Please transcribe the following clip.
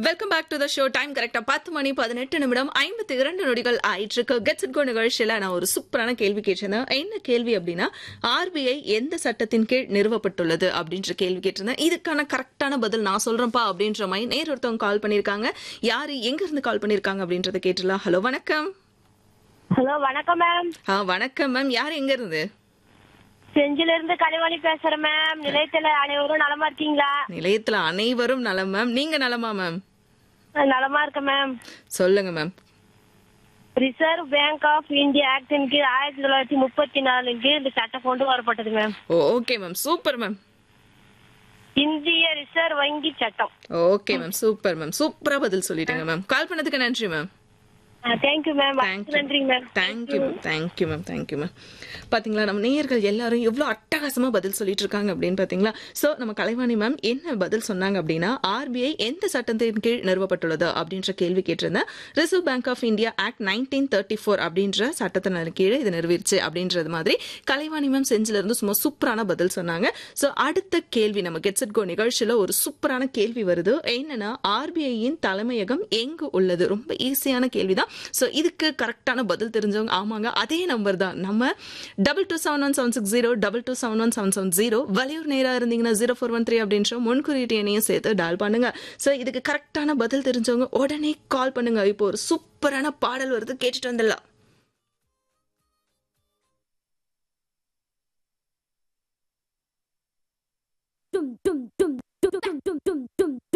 welcome back to the show time கரெக்டா பத்து மணி பதினெட்டு நிமிடம் ஐம்பத்தி இரண்டு நொடிகள் ஆயிட்டு இருக்கு கெட்ஸ் இட் கோ நிகழ்ச்சியில நான் ஒரு சூப்பரான கேள்வி கேட்டிருந்தேன் என்ன கேள்வி அப்படின்னா ஆர்பிஐ எந்த சட்டத்தின் கீழ் நிறுவப்பட்டுள்ளது அப்படின்ற கேள்வி கேட்டிருந்தேன் இதுக்கான கரெக்டான பதில் நான் சொல்றேன்ப்பா அப்படின்ற மாதிரி நேர் ஒருத்தவங்க கால் பண்ணிருக்காங்க யாரு எங்க இருந்து கால் பண்ணிருக்காங்க அப்படின்றத கேட்டுலாம் ஹலோ வணக்கம் ஹலோ வணக்கம் மேம் ஆ வணக்கம் மேம் யார் எங்க இருந்து செஞ்சில இருந்து கலைவாணி பேசுறேன் மேம் நிலையத்துல அனைவரும் நலமா இருக்கீங்களா நிலையத்துல அனைவரும் நலம் மேம் நீங்க நலமா மேம் நலமா இருக்கேன் மேம் சொல்லுங்க ma'am Reserve Bank of India ஆக்டின் கீழ் ஆயிரத்தி தொள்ளாயிரத்தி முப்பத்தி நாலு கீழ் இந்த சட்டம் கொண்டு வரப்பட்டது ma'am oh okay ma'am super ma'am இந்திய ரிசர்வ் வங்கி சட்டம் ஓகே மேம் சூப்பர் மேம் சூப்பரா பதில் சொல்லிட்டீங்க மேம் கால் பண்ணதுக்கு நன்றி மேம் தேங்க்யூ மேம் தேங்க்யூ நன்றிங்க ma'am thank you ma'am thank you ma'am thank you ma'am பாத்தீங்களா நம்ம நேயர்கள் எல்லாரும் எவ்வளவு அட்டகாசமா பதில் சொல்லிட்டு இருக்காங்க அப்படின்னு பாத்தீங்களா சோ நம்ம கலைவாணி மேம் என்ன பதில் சொன்னாங்க அப்படின்னா ஆர்பிஐ எந்த சட்டத்தின் கீழ் நிறுவப்பட்டுள்ளது அப்படின்ற கேள்வி கேட்டிருந்தேன் Reserve Bank of India act nineteen thirty four அப்படின்ற சட்டத்தின் கீழே இது நிறுவிருச்சு அப்படின்றது மாதிரி கலைவாணி மேம் செஞ்சில இருந்து சும்மா சூப்பரான பதில் சொன்னாங்க சோ அடுத்த கேள்வி நம்ம கெட்ஸ் இட் கோ நிகழ்ச்சியில ஒரு சூப்பரான கேள்வி வருது என்னன்னா ஆர்பிஐயின் தலைமையகம் எங்கு உள்ளது ரொம்ப ஈஸியான கேள்விதான் சோ இதுக்கு கரெக்டான பதில் தெரிஞ்சவங்க ஆமாங்க அதே நம்பர் தான் நம்ம double two seven one seven six zero double two seven one seven seven zero Valliyur நேரா இருந்தீங்கன்னா ஜீரோ ஃபோர் ஒன் த்ரீ அப்படின்ற முன்குறியீட்டு எண்ணையும் சேர்த்து டால் பண்ணுங்க சோ இதுக்கு கரெக்டான பதில் தெரிஞ்சவங்க உடனே கால் பண்ணுங்க இப்போ ஒரு சூப்பரான பாடல் வருது கேட்டுட்டு வந்துடலாம் dum dum dum dum dum dum dum dum